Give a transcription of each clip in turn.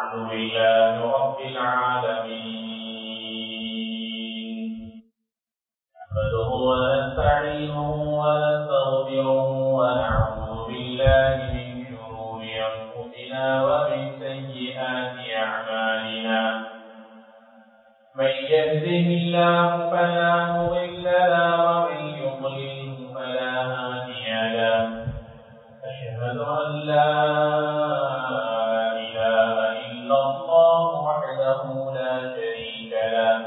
الحمد لله رب العالمين نحمده ونستعينه ونستغفره ونعوذ بالله من شرور انفسنا ومن سيئات اعمالنا من يهده الله فلا مضل له ومن يضلله فلا هادي له أشهد أن لا إله إلا الله وحده لا شريك له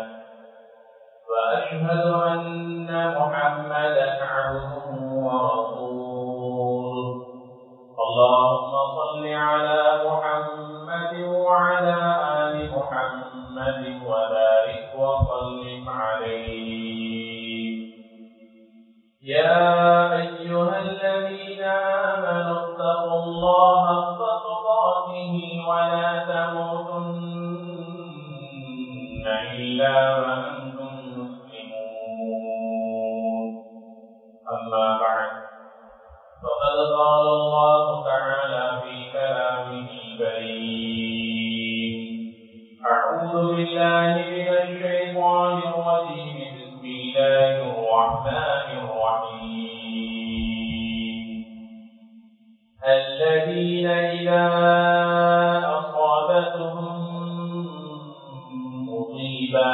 وأشهد أن محمدا عبده ورسوله اللهم صل على محمد وعلى آل محمد وبارك وسلم عليه يا أيها الذين آمنوا اتقوا الله حق تقاته ولا تموتن إلا وأنتم مسلمون أما بعد فقد قال الله تعالى في كلامه الكريم أعوذ بالله من الشيطان الرجيم بسم الله الرحمن الرحيم الذين إذا أصابتهم مصيبة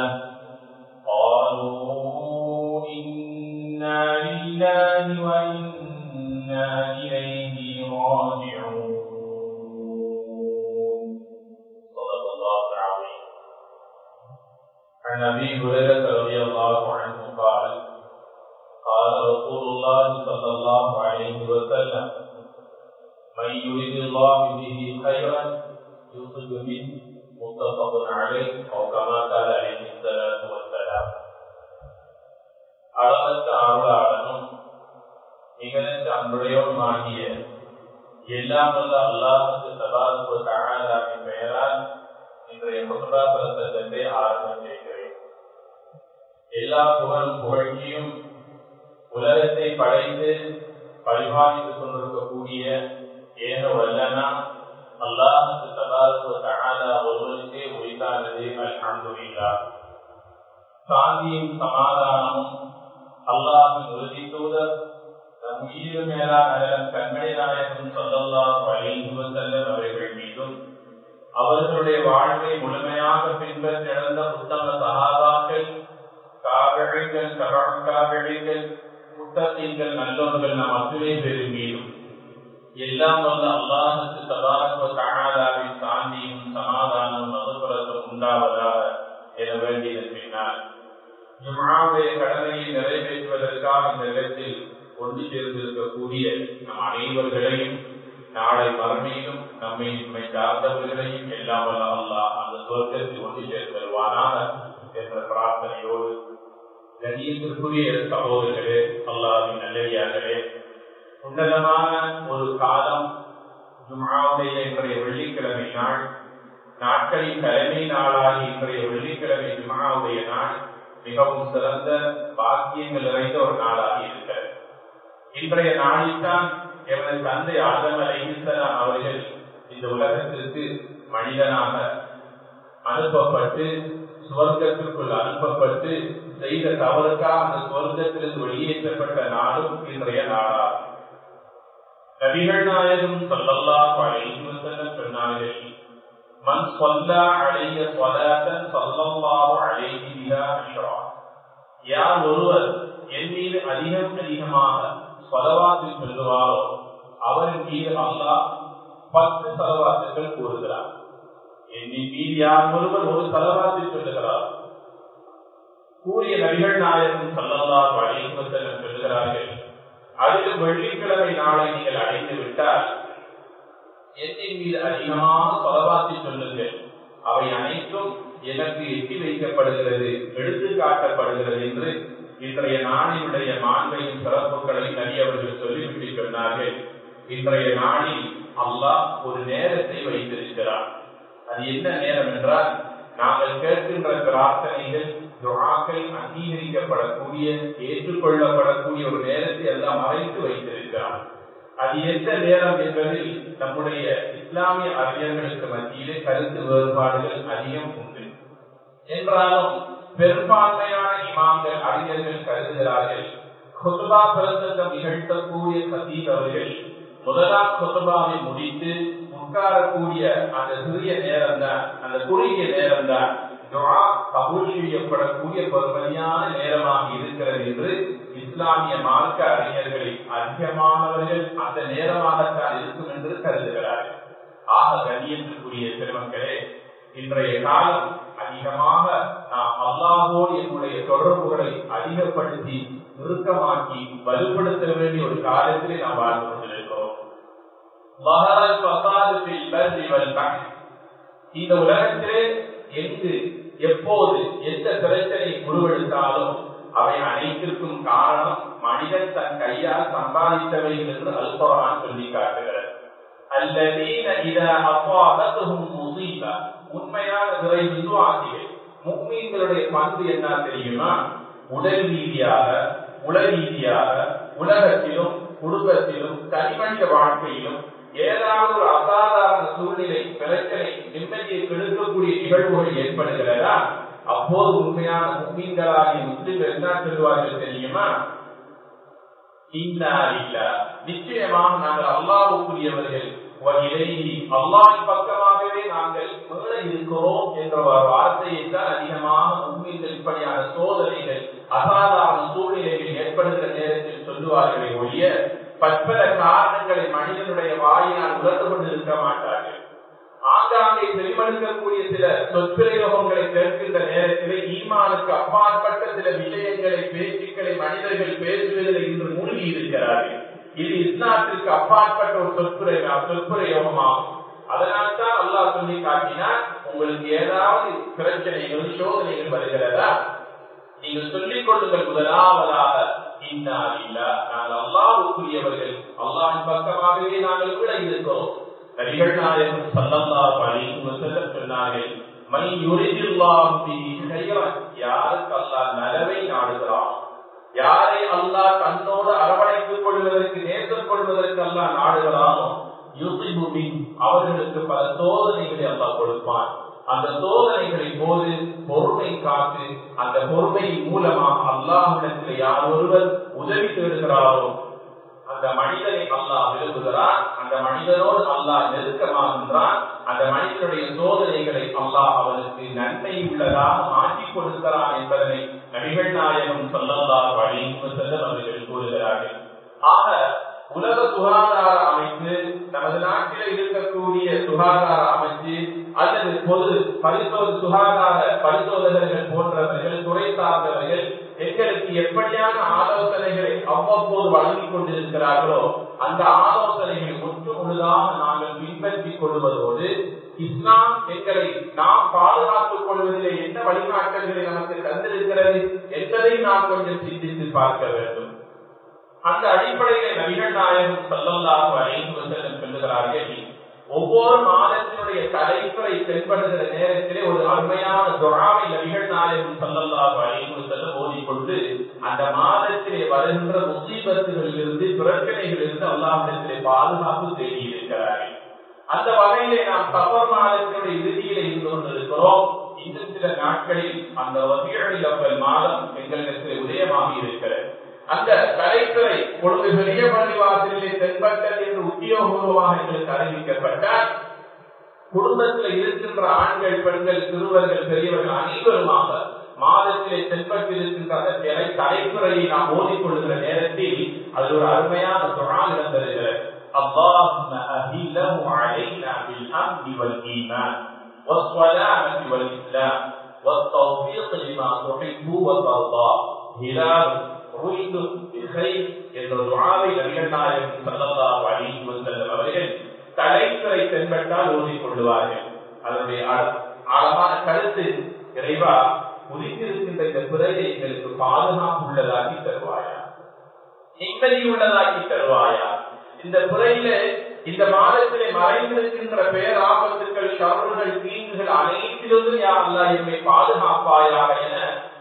قالوا إنا لله وإنا إليه راجعون صدق الله العظيم عن أبي هريرة رضي الله عنه قال قال رسول الله صلى الله عليه وسلم من يريد الله به خيرا يصب منه متفق عليه او كما قال عليه الصلاه والسلام அளவற்ற அருளாளனும் நிகழ்ந்த அன்புடையவனுமாகிய எல்லாம் வல்ல அல்லாஹுக்கு தபாருக்கு தகாதாவின் பெயரால் இன்றைய முகபா பிரசங்கத்தை ஆரம்பம் செய்கிறேன் எல்லா புகழும் புகழ்ச்சியும் உலகத்தை படைத்து பரிமாறித்துக் கொண்டிருக்கக்கூடிய ஏக வல்லனா அல்லாஹுக்கு தபாருக்கு தகாதா ஒருவருக்கே உரித்தானது அல்ஹம்துலில்லா சாந்தியும் சமாதானமும் அல்லாஹின் உறுதி தூதர் நம் உயிர் மேலான கண்மணி நாயகம் சொல்லலாம் வலிந்து செல்லும் அவர்கள் மீதும் அவர்களுடைய வாழ்வை முழுமையாக பின்பற்றி நடந்த புத்தக சகாதாக்கள் காவிழிகள் காவிழிகள் முத்தத்தீங்கள் நல்லோர்கள் நம் அத்துணை பேரும் மீதும் எல்லாம் வல்ல அல்லாஹுக்கு தபாரக தகாதாவின் சாந்தியும் சமாதானம் மதுபுரத்தும் உண்டாவதாக என வேண்டியதன் பின்னால் ஜுமாவுடைய கடமையை நிறைவேற்றுவதற்காக இந்த இடத்தில் ஒன்று சேர்ந்திருக்கக்கூடிய நம் அனைவர்களையும் நாளை மறுமையிலும் நம்மை நம்மை சார்ந்தவர்களையும் எல்லாம் வல்ல அல்லாஹ் அந்த சொர்க்கத்தில் ஒன்று சேர்த்தருவானாக என்ற பிரார்த்தனையோடு கணியத்திற்குரிய சகோதரர்களே அல்லாவின் நல்லடியார்களே உன்னதமான ஒரு காலம் ஜுமாவுடைய இன்றைய வெள்ளிக்கிழமை நாள் நாட்களின் தலைமை நாளாகி இன்றைய வெள்ளிக்கிழமை ஜுமாவுடைய நாள் மிகவும் சிறந்த பாக்கியங்கள் நிறைந்த ஒரு நாளாக இருக்கிறது இன்றைய நாளில்தான் எமது தந்தை ஆதம் அலைஹிஸ்லாம் அவர்கள் இந்த உலகத்திற்கு மனிதனாக அனுப்பப்பட்டு சுவர்க்கத்திற்குள் அனுப்பப்பட்டு செய்த தவறுக்காக அந்த சுவர்க்கத்திலிருந்து வெளியேற்றப்பட்ட நாளும் இன்றைய நாளாகும் நபிகள் நாயகம் சொல்லல்லாஹு அலைஹி வஸல்லம் சொன்னார்கள் மன் ஸல்லா அலைய ஸலாத்தன் ஸல்லல்லாஹு அலைஹி பிஹா அஷ்ரா யார் ஒருவர் என் மீது அதிகம் அதிகமாக ஸலவாத்தில் சொல்லுவாரோ அவரின் மீது அல்லாஹ் பத்து ஸலவாத்துகள் கூறுகிறார் என்னின் மீது யார் ஒருவர் ஒரு ஸலவாத்தில் சொல்லுகிறார் கூறிய நபிகள் நாயகம் ஸல்லல்லாஹு அலைஹி வஸல்லம் சொல்லுகிறார்கள் அதில் வெள்ளிக்கிழமை நாளை நீங்கள் அடைந்து விட்டால் எத்தின் மீது அதிகமாக சொலவாத்தி சொல்லுங்கள் அவை அனைத்தும் எனக்கு எட்டி வைக்கப்படுகிறது எடுத்து காட்டப்படுகிறது என்று இன்றைய நாளினுடைய மாண்பையும் சிறப்புகளையும் நிறையவர்கள் சொல்லிவிட்டு சொன்னார்கள் இன்றைய நாளில் அல்லாஹ் ஒரு நேரத்தை வைத்திருக்கிறார் அது என்ன நேரம் என்றால் நாங்கள் கேட்கின்ற பிரார்த்தனைகள் துவாக்கள் அங்கீகரிக்கப்படக்கூடிய ஏற்றுக்கொள்ளப்படக்கூடிய ஒரு நேரத்தை எல்லாம் மறைத்து வைத்திருக்கிறார் அது எந்த நேரம் என்பதில் நம்முடைய இஸ்லாமிய அறிஞர்களுக்கு மத்தியிலே கருத்து வேறுபாடுகள் அதிகம் உண்டு என்றாலும் பெரும்பான்மையான இமாம்கள் அறிஞர்கள் கருதுகிறார்கள் கொசுபா பிரசங்கம் நிகழ்த்தக்கூடிய சதீப் அவர்கள் முதலாம் கொசுபாவை முடித்து உட்காரக்கூடிய அந்த சிறிய நேரம் தான் அந்த குறுகிய நேரம் தான் கபூல் செய்யப்படக்கூடிய பெருமதியான நேரமாக இருக்கிறது என்று இஸ்லாமிய மார்க்க அறிஞர்களில் அதிகமானவர்கள் அந்த நேரமாகத்தான் இருக்கும் என்று கருதுகிறார்கள் ஆக கண்ணியத்திற்குரிய பெருமக்களே இன்றைய காலம் அதிகமாக நாம் அல்லாஹோடு என்னுடைய தொடர்புகளை அதிகப்படுத்தி நெருக்கமாக்கி வலுப்படுத்த வேண்டிய ஒரு காலத்திலே நாம் வாழ்ந்து கொண்டிருக்கிறோம் இந்த உலகத்திலே எங்கு எப்போது எந்த பிரச்சனை உருவெடுத்தாலும் அவை அனைத்திற்கும் காரணம் மனிதன் தன் கையால் சம்பாதித்தவைகள் என்று அல்பரான் சொல்லி காட்டுகிறது அல்லதீன இத அப்பாதத்தும் முசீபா உண்மையான விரை விசுவாசிகள் முக்மீன்களுடைய பண்பு என்ன தெரியுமா உடல் ரீதியாக உல ரீதியாக உலகத்திலும் குடும்பத்திலும் தனிமனித வாழ்க்கையிலும் ஏதாவது ஒரு அசாதாரண சூழ்நிலை பிரச்சனை நிம்மதியை கெடுக்கக்கூடிய நிகழ்வுகள் ஏற்படுகிறதா அப்போது உண்மையான முக்மீன்களாகிய முஸ்லிம்கள் என்ன சொல்வார்கள் தெரியுமா நிச்சயமாக நாங்கள் அல்லாவுக்குரியவர்கள் அல்லாவின் பக்கமாகவே நாங்கள் மீள இருக்கிறோம் என்ற ஒரு வார்த்தையை தான் அதிகமாக உண்மையில் இப்படியான சோதனைகள் அசாதாரண சூழ்நிலைகள் ஏற்படுகிற நேரத்தில் சொல்லுவார்களே ஒழிய பற்பல காரணங்களை மனிதனுடைய வாயினால் உணர்ந்து கொண்டிருக்க மாட்டார்கள் ஆங்காங்கே வெளிமடுக்கக்கூடிய சில சொற்பிரயோகங்களை கேட்கின்ற நேரத்திலே ஈமானுக்கு அப்பாற்பட்ட சில விஷயங்களை பேச்சுக்களை மனிதர்கள் பேசுவதில் இன்று மூழ்கி இருக்கிறார்கள் இது இஸ்லாத்திற்கு அப்பாற்பட்ட ஒரு சொற்புரை சொற்புரையோகமாகும் அதனால்தான் அல்லாஹ் சொல்லி காட்டினார் உங்களுக்கு ஏதாவது பிரச்சனைகள் சோதனைகள் வருகிறதா நீங்கள் சொல்லிக் கொள்ளுங்கள் முதலாவதாக இன்னா இல்லா நாங்கள் அல்லாவுக்குரியவர்கள் அல்லாஹின் பக்கமாகவே நாங்கள் கூட இருக்கிறோம் நபிகள் நாயகம் சல்லல்லாஹு அலைஹி வஸல்லம் சொன்னார்கள் மை யுரிதுல்லாஹு பிஹி கைரன் யாருக்கு அல்லாஹ் நலவை நாடுகிறான் யாரை அல்லாஹ் தன்னோடு அரவணைத்துக் கொள்வதற்கு நேசம் கொள்வதற்கு அல்லாஹ் நாடுகிறானோ யுசிபுமின் அவர்களுக்கு பல சோதனைகளை அல்லாஹ் கொடுப்பான் அந்த சோதனைகளை போது பொறுமை காத்து அந்த பொறுமையின் மூலமாக அல்லாஹிடத்தில் யார் ஒருவர் உதவி தேடுகிறாரோ அந்த மனிதனை அல்லாஹ் விரும்புகிறான் அந்த மனிதனோடு அல்லாஹ் நெருக்கமாகின்றான் அந்த மனிதனுடைய சோதனைகளை அல்லாஹ் அவனுக்கு நன்மை உள்ளதாக மாற்றிக் கொடுக்கிறான் என்பதனை நபிகள் நாயகம் சொல்லல்லா வழி செல்லும் அவர்கள் கூறுகிறார்கள் ஆக உலக சுகாதார அமைப்பு நமது நாட்டில் இருக்கக்கூடிய சுகாதார அமைச்சு அல்லது பொது பரிசோத சுகாதார பரிசோதகர்கள் போன்றவர்கள் துறை சார்ந்தவர்கள் எங்களுக்கு எப்படியான ஆலோசனைகளை அவ்வப்போது வழங்கிக் கொண்டிருக்கிறார்களோ அந்த ஆலோசனைகளை முற்று முழுதாக நாங்கள் பின்பற்றிக் கொள்வதோடு இஸ்லாம் எங்களை நாம் பாதுகாத்துக் கொள்வதிலே என்ன வழிகாட்டல்களை நமக்கு தந்திருக்கிறது என்பதை நாம் கொஞ்சம் சிந்தித்து பார்க்க வேண்டும் அந்த அடிப்படையிலே நபிகள் நாயகம் சொல்லல்லாஹு அலைஹி வஸல்லம் சொல்லுகிறார்கள் ஒவ்வொரு மாதத்தினுடைய தலைப்புரை தென்படுகிற நேரத்திலே ஒரு அருமையான துராவை நபிகள் நாயகம் சொல்லல்லாஹு அலைஹி வஸல்லம் ஓதிக்கொண்டு அந்த மாதத்திலே வருகின்ற முசீபத்துகளிலிருந்து பிரச்சனைகளிலிருந்து அல்லாஹிடத்திலே பாதுகாப்பு தேடி இருக்கிறார்கள் அந்த வகையிலே நாம் சபர் மாதத்தினுடைய இறுதியிலே இருந்து கொண்டிருக்கிறோம் இன்னும் சில நாட்களில் அந்த வகையில் அப்பல் மாதம் எங்களிடத்தில் உதயமாகி இருக்கிறது அந்த தலைத்துறை பொழுது பெரிய பள்ளிவாசலிலே தென்பட்டது என்று உத்தியோகபூர்வமாக எங்களுக்கு அறிவிக்கப்பட்டால் குடும்பத்தில் இருக்கின்ற ஆண்கள் பெண்கள் சிறுவர்கள் பெரியவர்கள் அனைவருமாக மாதத்திலே தென்பட்டிருக்கின்ற அந்த திரை தலைப்புறையை நாம் ஓதிக்கொள்கிற நேரத்தில் அது ஒரு அருமையான தொழால் இடம்பெறுகிறது اللهم أهله علينا بالأمن والإيمان والصلاة والإسلام والتوفيق لما تحب وترضى هلال رشد بخير என்ற துஆவை நபிகள் நாயகம் ஸல்லல்லாஹு அலைஹி வஸல்லம் அவர்கள் தலைத்துறை தென்பட்டால் ஓதிக் கொள்வார்கள் அதனுடைய ஆழமான கருத்து இறைவா புரிந்திருக்கின்ற இந்த பிறகு எங்களுக்கு பாதுகாப்பு உள்ளதாக்கி தருவாயா நிம்மதி உள்ளதாக்கி தருவாயா இந்த துறையில இந்த மாதத்திலே மறைந்திருக்கின்ற பேர் ஆபத்துக்கள் ஷவர்கள் தீங்குகள் அனைத்திலிருந்தும் யா அல்லா என்னை பாதுகாப்பாயாக என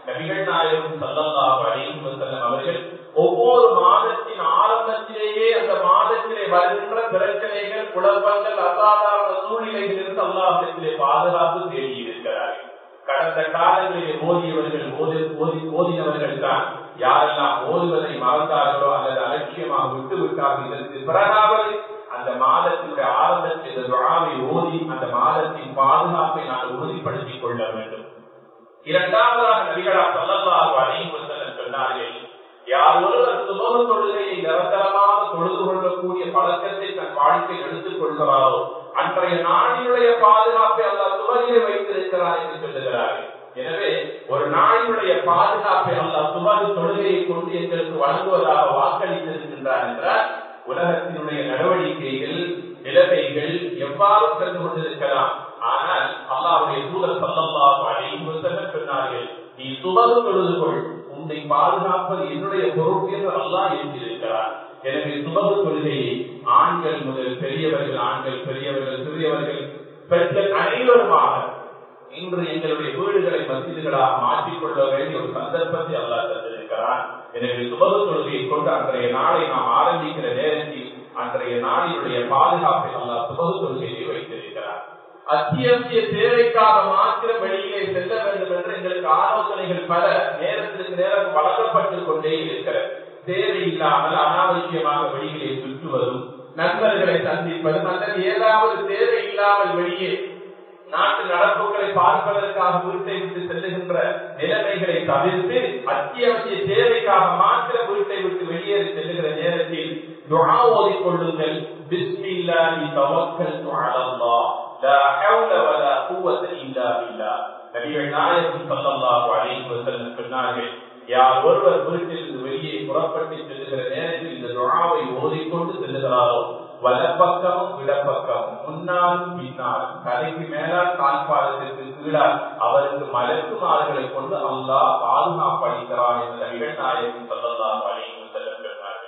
நபிகள் நாயகம் சல்லல்லாஹு அலைஹி வஸல்லம் அவர்கள் ஒவ்வொரு மாதத்தின் ஆரம்பத்திலேயே அந்த மாதத்திலே வருகின்ற பிரச்சனைகள் குழப்பங்கள் அசாதாரண சூழ்நிலைகளிலிருந்து அல்லாஹிடத்திலே பாதுகாப்பு தேடி இருக்கிறார்கள் கடந்த காலங்களிலே ஓதியவர்கள் ஓதி ஓதி ஓதினவர்கள் தான் யாரெல்லாம் ஓதுவதை மறந்தார்களோ அல்லது அலட்சியமாக விட்டு விட்டார்கள் இதற்கு பிறகாவது அந்த மாதத்தினுடைய ஆரம்பத்தில் இந்த துழாவை ஓதி அந்த மாதத்தின் பாதுகாப்பை நாங்கள் உறுதிப்படுத்திக் கொள்ள வேண்டும் இரண்டாவதாக நபிகளா சொல்லல்லாஹு அலைஹி வஸல்லம் சொன்னார்கள் யார் ஒருவர் சுபக தொழுகையை நிரந்தரமாக தொழுது கொள்ளக்கூடிய பழக்கத்தை தன் வாழ்க்கையில் எடுத்துக் கொள்கிறாரோ அன்றைய நாளினுடைய பாதுகாப்பை அல்ல சுபகிலே வைத்திருக்கிறார் என்று சொல்லுகிறார்கள் எனவே ஒரு நாளினுடைய பாதுகாப்பை அல்ல சுபகு தொழுகையை கொண்டு எங்களுக்கு வழங்குவதாக வாக்களித்திருக்கின்றார் என்றால் உலகத்தினுடைய நடவடிக்கைகள் நிலைமைகள் எவ்வாறு சென்று கொண்டிருக்கலாம் ஆனால் அல்லாவுடைய தூதர் சல்லல்லாஹு அலைஹி வஸல்லம் சொன்னார்கள் நீ சுபகு தொழுது கொள் உன்னை பாதுகாப்பது என்னுடைய பொறுப்பு என்று அல்லாஹ் எழுதியிருக்கிறார் எனவே சுபகு கொள்கையை ஆண்கள் முதல் பெரியவர்கள் ஆண்கள் பெரியவர்கள் சிறியவர்கள் பெண்கள் அனைவருமாக இன்று எங்களுடைய வீடுகளை மசிதிகளாக மாற்றிக்கொள்ள வேண்டிய ஒரு சந்தர்ப்பத்தை அல்லாஹ் தந்திருக்கிறார் எனவே சுபகு தொழுகையை கொண்டு அன்றைய நாளை நாம் ஆரம்பிக்கிற நேரத்தில் அன்றைய நாளினுடைய பாதுகாப்பை அல்லாஹ் சுபகு தொழுகையை வைத்திருக்கிறார் அத்தியாவசிய தேவைக்காக மாத்திரம் வெளியிலே செல்ல வேண்டும் என்று எங்களுக்கு ஆலோசனைகள் பல நேரத்திற்கு நேரம் வழங்கப்பட்டுக் கொண்டே இருக்கிறது தேவை இல்லாமல் அனாவசியமாக வெளியிலே சுற்றுவதும் நண்பர்களை சந்திப்பதும் அல்லது ஏதாவது தேவை இல்லாமல் வெளியே நாட்டு நடப்புகளை பார்ப்பதற்காக வீட்டை விட்டு செல்லுகின்ற நிலைமைகளை தவிர்த்து அத்தியாவசிய தேவைக்காக மாத்திரம் வீட்டை விட்டு வெளியேறி செல்லுகிற நேரத்தில் துணா ஓதிக்கொள்ளுங்கள் பிஸ்மில்லாஹி தவக்கல்து அலல்லாஹ் லா ஹவுல வலா குவத்த இல்லா பில்லாஹ் நபிகள் நாயகம் ஸல்லல்லாஹு அலைஹி வஸல்லம் சொன்னார்கள் யார் ஒருவர் வீட்டிலிருந்து வெளியே புறப்பட்டு செல்லுகிற நேரத்தில் இந்த துணாவை ஓதிக்கொண்டு செல்லுகிறாரோ வலப்பக்கமும் இடப்பக்கமும் முன்னாலும் பின்னாலும் தலைக்கு மேலால் கால்பாதத்திற்கு கீழால் அவருக்கு மலக்குமார்களை கொண்டு அல்லாஹ் பாதுகாப்பளிக்கிறான் என்ற நபிகள் நாயகம் ஸல்லல்லாஹு அலைஹி வஸல்லம் சொன்னார்கள்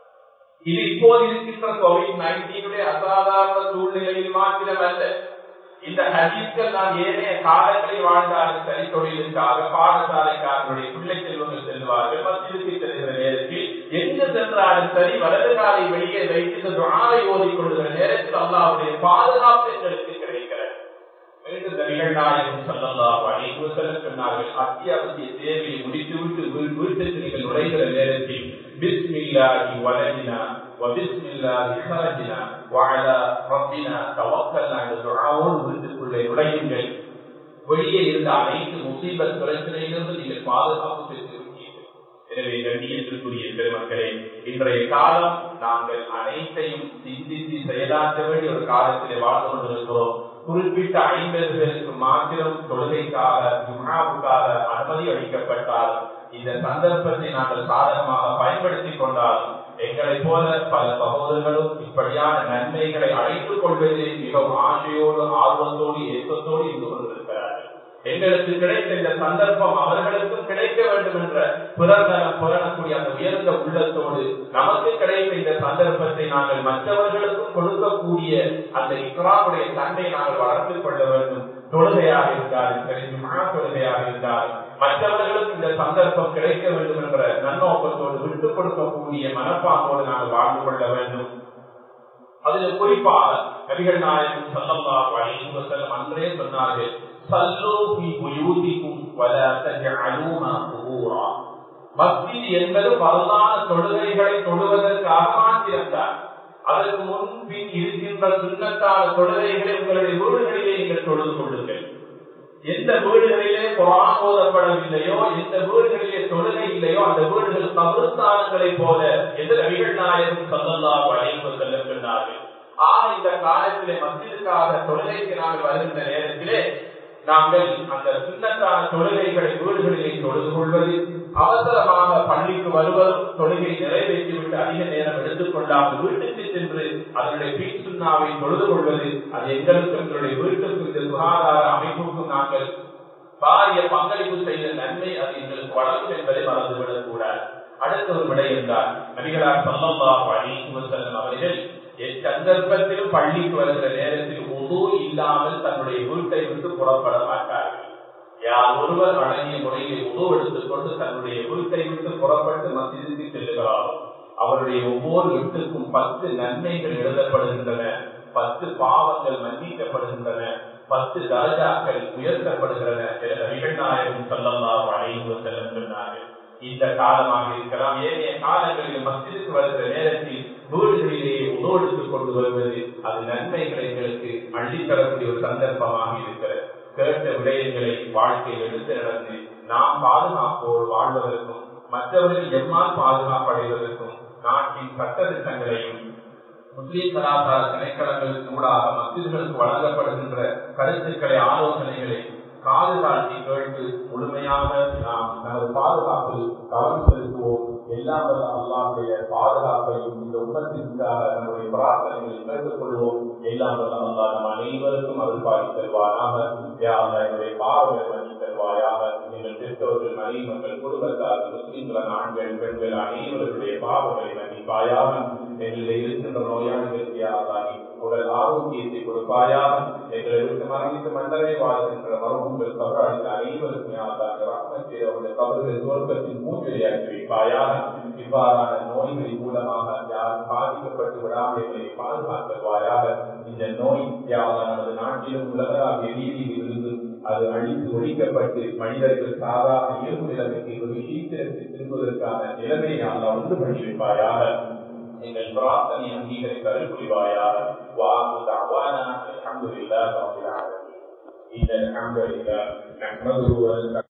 இது இப்போது இருக்கின்ற கோவிட் நைன்டீனுடைய அசாதாரண சூழ்நிலையில் மாத்திரமல்ல இந்த ஹதீஸ்கள் நாம் ஏனைய காலங்களில் வாழ்ந்தாலும் சரி தொழிலுக்காக பாடசாலைக்காரர்களுடைய பிள்ளை செல்வங்கள் செல்வார்கள் மத்தியதுக்கு செல்கிற நேரத்தில் எங்கு சென்றாலும் சரி வலது காலை வெளியே வைத்து இந்த துணாவை ஓதிக்கொள்கிற நேரத்தில் அல்லாவுடைய பாதுகாப்பு எங்களுக்கு கிடைக்கிறது மீண்டும் இந்த நிகழ்நாயகம் சொல்லலாம் அனைவரு செல்ல சொன்னார்கள் அத்தியாவசிய தேவையை முடித்துவிட்டு வீட்டுக்கு நீங்கள் நுழைகிற நேரத்தில் பிஸ்மில்லாஹி வலதினா وبسم الله خرجنا وعلى ربنا توكلنا என்ற துஆவோடு வீட்டுக்குள்ளே நுழையுங்கள் வெளியே இருந்த அனைத்து முசீபத் பிரச்சனையிலிருந்து நீங்கள் பாதுகாப்பு பெற்று விட்டீர்கள் எனவே கண்ணியத்திற்குரிய பெருமக்களே இன்றைய காலம் நாங்கள் அனைத்தையும் சிந்தித்து செயலாற்ற வேண்டிய ஒரு காலத்திலே வாழ்ந்து கொண்டிருக்கிறோம் குறிப்பிட்ட ஐம்பது பேருக்கு மாத்திரம் தொழுகைக்காக ஜும்னாவுக்காக அனுமதி அளிக்கப்பட்டால் இந்த சந்தர்ப்பத்தை நாங்கள் சாதகமாக பயன்படுத்திக் கொண்டாலும் எங்களை போல பல சகோதரர்களும் இப்படியான நன்மைகளை அழைத்துக் கொள்வதில் மிகவும் ஆசையோடு ஆர்வத்தோடு ஏக்கத்தோடு இருந்து கொண்டிருக்கிறார்கள் எங்களுக்கு கிடைத்த இந்த சந்தர்ப்பம் அவர்களுக்கும் கிடைக்க வேண்டும் என்ற புறநலம் புறணக்கூடிய அந்த உயர்ந்த உள்ளத்தோடு நமக்கு கிடைத்த இந்த சந்தர்ப்பத்தை நாங்கள் மற்றவர்களுக்கும் கொடுக்கக்கூடிய அந்த இக்ராமுடைய தன்மை நாங்கள் வளர்த்துக் கொள்ள வேண்டும் தொழுகையாக இருந்தாலும் சரி ஜுமா தொழுகையாக இருந்தாலும் மற்றவர்களுக்கு இந்த சந்தர்ப்பம் கிடைக்க வேண்டும் என்ற நன்னோக்கத்தோடு விட்டுக் கொடுக்கக்கூடிய மனப்பாங்கோடு நாங்கள் வாழ்ந்து கொள்ள வேண்டும் அதில் குறிப்பாக நபிகள் நாயகம் சல்லல்லாஹு அலைஹி வஸல்லம் அன்றே சொன்னார்கள் சல்லு ஃபீ புயூதிக்கும் வலா தஜஅலூஹா குபூரா மஸ்ஜித் என்பது பரலான தொழுகைகளை தொழுவதற்காக மாத்திரம்தான் அதற்கு முன்பின் இருக்கின்ற சுண்ணத்தான தொழுகைகளை உங்களுடைய வீடுகளிலே நீங்கள் தொழுது கொள்ளுங்கள் எந்த வீடுகளிலே குரான் ஓதப்படவில்லையோ எந்த வீடுகளிலே தொழுகை இல்லையோ அந்த வீடுகள் கபருஸ்தானங்களை போல எந்த நபிகள் நாயகம் சொல்லல்லா வளைவு செல்ல சொன்னார்கள் ஆக இந்த காலத்திலே மத்திற்காக தொழுகைக்கு நாங்கள் வருகின்ற நேரத்திலே நாங்கள் அந்த சுண்ணத்தான தொழுகைகளை வீடுகளிலே தொழுது கொள்வது அவசரமாக பள்ளிக்கு வருவதும் தொழுகை நிறைவேற்றிவிட்டு அதிக நேரம் எடுத்துக்கொண்டாமல் வீட்டுக்கு சென்று அதனுடைய பின் சுண்ணாவை தொழுது கொள்வது அது எங்களுக்கும் எங்களுடைய வீட்டுக்கும் இந்த சுகாதார அமைப்புக்கும் நாங்கள் பாரிய பங்களிப்பு செய்த நன்மை அது எங்களுக்கு வளரும் என்பதை மறந்துவிடக் கூடாது அடுத்த ஒரு விடை என்றால் நபிகளார் சொல்லல்லா அலிஹி செல்லும் அவர்கள் எச்சந்தர்ப்பத்திலும் பள்ளிக்கு வருகிற நேரத்தில் உது இல்லாமல் தன்னுடைய வீட்டை விட்டு புறப்பட மாட்டார்கள் யார் ஒருவர் அடங்கிய முறையில் உணவு எடுத்துக் கொண்டு தன்னுடைய குழுத்தை விட்டு புறப்பட்டு மசிதிக்கு செல்லுகிறாரோ அவருடைய ஒவ்வொரு வீட்டுக்கும் பத்து நன்மைகள் எழுதப்படுகின்றன பத்து பாவங்கள் மன்னிக்கப்படுகின்றன பத்து தரஜாக்கள் உயர்த்தப்படுகின்றன நிகழ்நாயகம் சொல்லலாம் அழைவு செல்லும் சொன்னார்கள் இந்த காலமாக இருக்கலாம் ஏனைய காலங்களில் மத்திற்கு வருகிற நேரத்தில் வீடுகளிலேயே உணவெடுத்துக் கொண்டு வருவது அது நன்மைகளை எங்களுக்கு அள்ளித்தரக்கூடிய ஒரு சந்தர்ப்பமாக இருக்கிறது கேட்ட விடயங்களை வாழ்க்கையில் எடுத்து நடந்து நாம் பாதுகாப்போடு வாழ்வதற்கும் மற்றவர்கள் எம்மால் பாதுகாப்படைவதற்கும் நாட்டின் சட்டத்திட்டங்களையும் முஸ்லீம் கலாச்சார திணைக்களங்களுக்கு ஊடாக மசிதிகளுக்கு வழங்கப்படுகின்ற கருத்துக்களை ஆலோசனைகளை காது தாழ்த்தி கேட்டு முழுமையாக நாம் நமது பாதுகாப்பில் கவனம் செலுத்துவோம் எல்லாம் வல்ல அல்லாவுடைய பாதுகாப்பையும் இந்த உலகத்திற்காக நம்முடைய பிரார்த்தனைகளை கேட்டுக் கொள்வோம் எல்லாம் வல்ல அல்லா நம் அனைவருக்கும் அருள்பாடி செல்வாயாக என்னுடைய பாவங்களை மன்னி செல்வாயாக எங்கள் பெற்றோர்கள் மனைவி மக்கள் குடும்பத்தார் முஸ்லீம்கள் ஆண்கள் பெண்கள் அனைவருடைய பாவங்களை மன்னிப்பாயாக எங்களில் இருக்கின்ற நோயாளிகளுக்கு யாராகி உடல் ஆரோக்கியத்தை கொடுப்பாயாக எங்களை விட்டு மரணித்து மண்டலை வாழ்கின்ற மரபுங்கள் கபராளித்த அனைவருக்கும் யாராக ராமத்தை அவருடைய கபர்கள் துவக்கத்தின் மூச்சையாக்கி வைப்பாயாக இவ்வாறான நோய்களின் மூலமாக யார் பாதிக்கப்பட்டு விடாமல் எங்களை பாதுகாக்கவாயாக இந்த நோய் யாராக நமது நாட்டிலும் உலகளாவிய ரீதியில் இருந்து அது அழித்து ஒழிக்கப்பட்டு மனிதர்கள் சாதாரண இயல்பு நிலைமைக்கு ஒரு சீக்கிரத்தில் திரும்புவதற்கான நிலைமையை ஒன்று பண்ணி வைப்பாயாக எங்கள் பிரார்த்தனை அங்கீகரித்து அருள் புரிவாயாக வாக்கு தாவானா அல்ஹம்துலில்லாஹி ரப்பில் ஆலமீன் இந்த அல்ஹம்துலில்லாஹ் நஹ்மதுஹு